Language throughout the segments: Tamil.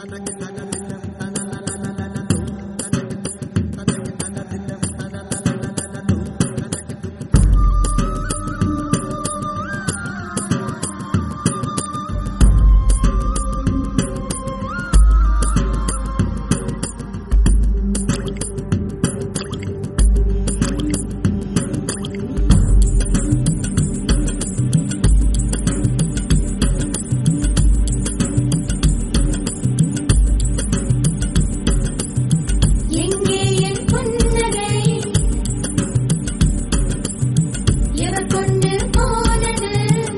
எங்கே என் புன்னகை எவர் கொண்டு போனது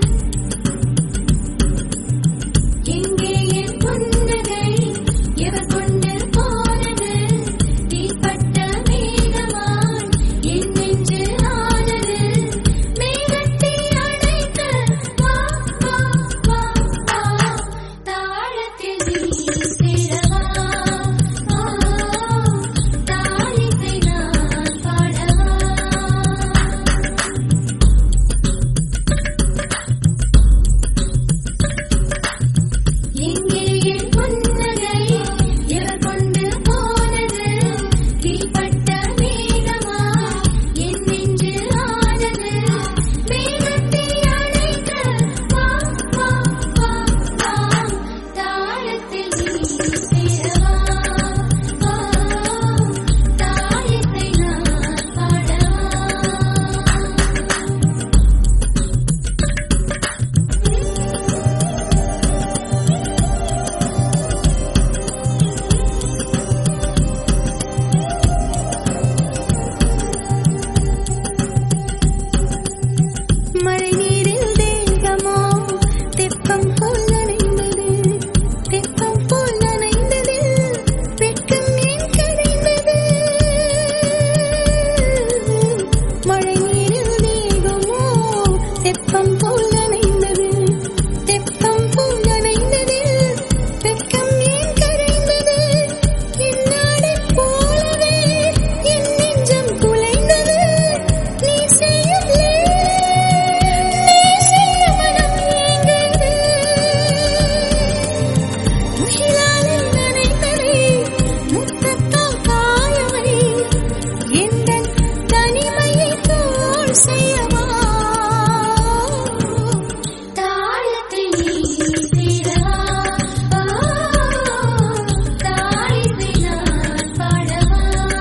எங்கே என் புன்னகை எவர் கொண்டு போனது தீப்பட்ட மேகமாய் என் நெஞ்சு ஆனது மேகத்தை அணைக்க வா வா வா வா தாளத்தில் நீ சேரவா தாளிசை நான் பாடவா எங்கே என் புன்னகை எவர் கொண்டு போனது தீப்பட்ட மேகமா என் நெஞ்சு ஆனது மேகத்தை அணைக்க வா வா வா வா தாளத்தில் நீ சேரவா வா தாளிசை நான் பாடவா மழை நீரில் தேகமோ தெப்பம் போல் நனைந்தது தெப்பம் போல் நனைந்தது வெட்கம் ஏன் கரைந்தது மழை நீரில் தேகமோ தெப்பம் போல் நனைந்தது தெப்பம் போல் நனைந்தது வெட்கம் ஏன் கரைந்தது என்னாடை போலவே என் நெஞ்சம் குலைந்தது நீ செய்யவில்லை நேசிய மனம் ஏங்குது. முகிலாலே நனைந்ததே முத்தத்தால் காயவை. எந்தன் தனிமையை தோள் செய்யவா? தாளத்தில் நீ சேரவா தாளிசை நான் பாடவா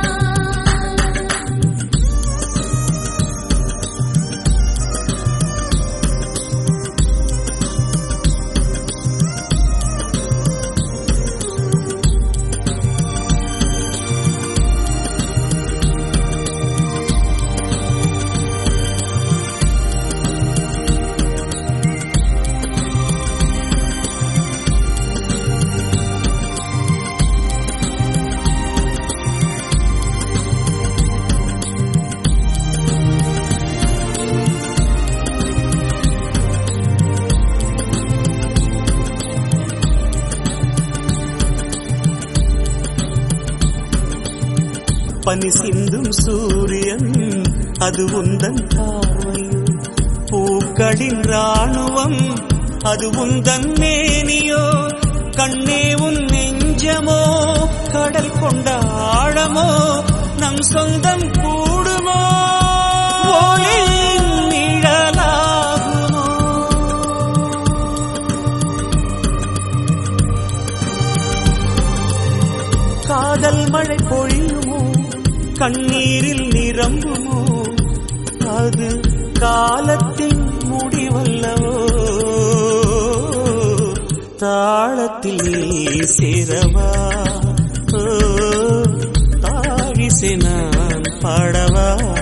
பனி சிந்தும் சூரியன் அது உந்தன் பார்வையோ பூக்களின் ராணுவம் அது உந்தன் மேனியோ கண்ணே உன் நெஞ்சமோ கடல் கொண்ட ஆழமோ நம் சொந்தம் கூடுமோ ஒளியின் நிழலாகுமோ காதல் மழை பொழியுமோ கண்ணீரில் நிரம்புமோ அது காலத்தின் முடிவல்லவோ தாளத்தில் நீ சேரவா ஓ, தாழிசை நான் பாடவா